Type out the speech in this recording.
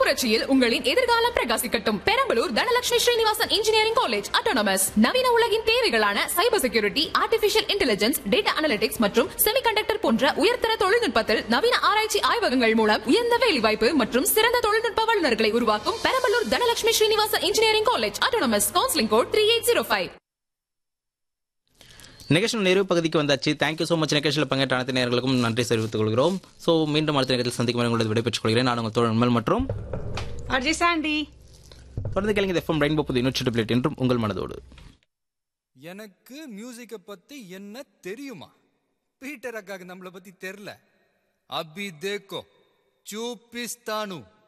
புரட்சியில் உங்களின் எதிர்காலம் பிரகாசிக்கட்டும் Perambalur Dhanalakshmi Srinivasan engineering college autonomous நவீன உலகின் தேவைகளான cyber security artificial intelligence data analytics மற்றும் செமிகண்டக்டர் போன்ற உயர்தர தொழில்நுட்பத்தில் நவீன ஆராய்ச்சி ஆய்வகங்கள் மூலம் உயர்ந்த வேலைவாய்ப்பு மற்றும் சிறந்த தொழில்நுட்ப வல்லுநர்களை உருவாக்கும் Perambalur Dhanalakshmi Srinivasan engineering college autonomous counselling code three eight zero five நிகழ்ச்சியின் நிறைவு பகுதிக்கு வந்தாச்சு தேங்க்யூ ஸோ மச் நிகழ்ச்சியில் பங்கேற்ற அனைத்து நேர்களுக்கும் நன்றி தெரிவித்துக் கொள்கிறோம் ஸோ மீண்டும் அடுத்த நிகழ்ச்சியில் சந்திக்கும் வரை உங்களது விடைபெற்றுக் கொள்கிறேன் நான் உங்கள் தோழன் உண்மல் மற்றும் அர்ஜி சாண்டி தொடர்ந்து கேளுங்க எஃப்எம் ரெயின்போ புது யூனிட் பிளேட் என்றும் உங்கள் மனதோடு எனக்கு மியூசிக்கை பத்தி என்ன தெரியுமா பீட்டர் அக்காக்கு நம்மளை பத்தி தெரில அபி தேக்கோ சூப்பிஸ்தானு